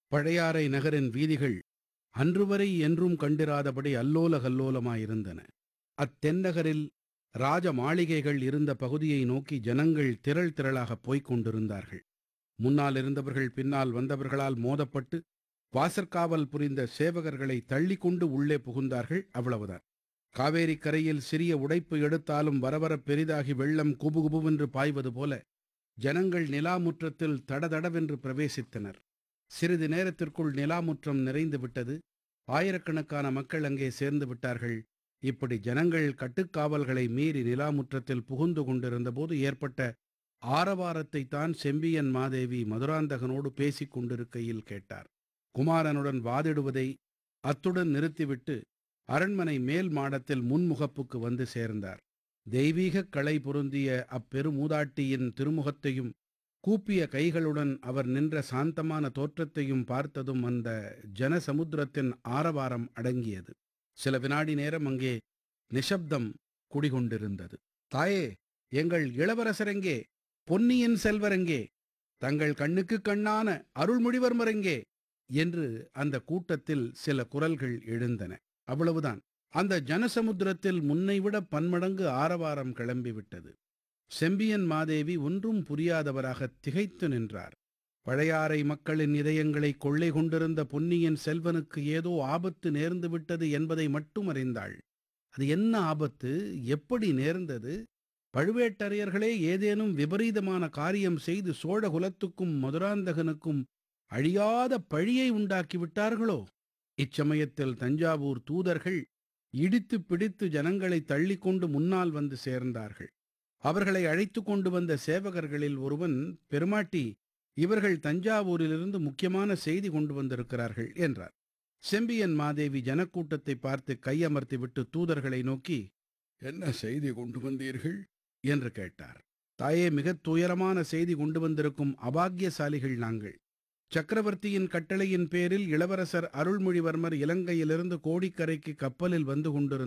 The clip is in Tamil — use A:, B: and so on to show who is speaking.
A: பழையாறை நகரின் வீதிகள் அன்றுவரை என்றும் கண்டிராதபடி அல்லோல கல்லோலமாயிருந்தன அத்தென்னகரில் ராஜ மாளிகைகள் இருந்த பகுதியை நோக்கி ஜனங்கள் திரள் திரளாகப் போய்க் கொண்டிருந்தார்கள் முன்னால் இருந்தவர்கள் பின்னால் வந்தவர்களால் மோதப்பட்டு வாசற்காவல் புரிந்த சேவகர்களை தள்ளிக்கொண்டு உள்ளே புகுந்தார்கள் அவ்வளவுதான் காவேரிக் கரையில் சிறிய உடைப்பு எடுத்தாலும் வரவரப் பெரிதாகி வெள்ளம் குபுகுபுவென்று பாய்வது போல ஜனங்கள் நிலாமுற்றத்தில் தடதடவென்று பிரவேசித்தனர் சிறிது நேரத்திற்குள் நிலாமுற்றம் நிறைந்து விட்டது ஆயிரக்கணக்கான மக்கள் அங்கே சேர்ந்து விட்டார்கள் இப்படி ஜனங்கள் கட்டுக்காவல்களை மீறி நிலாமுற்றத்தில் புகுந்து கொண்டிருந்தபோது ஏற்பட்ட ஆரவாரத்தை தான் செம்பியன் மாதேவி மதுராந்தகனோடு பேசிக் கொண்டிருக்கையில் கேட்டார் குமாரனுடன் வாதிடுவதை அத்துடன் நிறுத்திவிட்டு அரண்மனை மேல் மாடத்தில் முன்முகப்புக்கு வந்து சேர்ந்தார் தெய்வீகக் களை பொருந்திய அப்பெருமூதாட்டியின் திருமுகத்தையும் கூப்பிய கைகளுடன் அவர் நின்ற சாந்தமான தோற்றத்தையும் பார்த்ததும் அந்த ஜனசமுத்திரத்தின் ஆரவாரம் அடங்கியது சில வினாடி நேரம் அங்கே நிசப்தம் குடிகொண்டிருந்தது தாயே எங்கள் இளவரசரெங்கே பொன்னியின் செல்வரெங்கே தங்கள் கண்ணுக்குக் கண்ணான அருள்மொழிவர்மரெங்கே என்று அந்த கூட்டத்தில் சில குரல்கள் எழுந்தன அவ்வளவுதான் அந்த ஜனசமுத்திரத்தில் முன்னைவிட பன்மடங்கு ஆரவாரம் கிளம்பிவிட்டது செம்பியன் மாதேவி ஒன்றும் புரியாதவராக திகைத்து நின்றார் பழையாறை மக்களின் இதயங்களை கொள்ளை கொண்டிருந்த பொன்னியின் செல்வனுக்கு ஏதோ ஆபத்து நேர்ந்து விட்டது என்பதை மட்டும் அறிந்தாள் அது என்ன ஆபத்து எப்படி நேர்ந்தது பழுவேட்டரையர்களே ஏதேனும் விபரீதமான காரியம் செய்து சோழகுலத்துக்கும் மதுராந்தகனுக்கும் அழியாத பழியை உண்டாக்கி விட்டார்களோ இச்சமயத்தில் தஞ்சாவூர் தூதர்கள் இடித்து பிடித்து ஜனங்களை தள்ளிக்கொண்டு முன்னால் வந்து சேர்ந்தார்கள் அவர்களை அழைத்து கொண்டு வந்த சேவகர்களில் ஒருவன் பெருமாட்டி இவர்கள் தஞ்சாவூரிலிருந்து முக்கியமான செய்தி கொண்டு வந்திருக்கிறார்கள் என்றார் செம்பியன் மாதேவி ஜனக்கூட்டத்தை பார்த்து கையமர்த்திவிட்டு தூதர்களை நோக்கி என்ன செய்தி கொண்டு வந்தீர்கள் என்று கேட்டார் தாயே மிகத் துயரமான செய்தி கொண்டு வந்திருக்கும் அபாக்கியசாலிகள் நாங்கள் சக்கரவர்த்தியின் கட்டளையின் பேரில் இளவரசர் அருள்மொழிவர்மர் இலங்கையிலிருந்து கோடிக்கரைக்கு கப்பலில் வந்து கொண்டிருந்த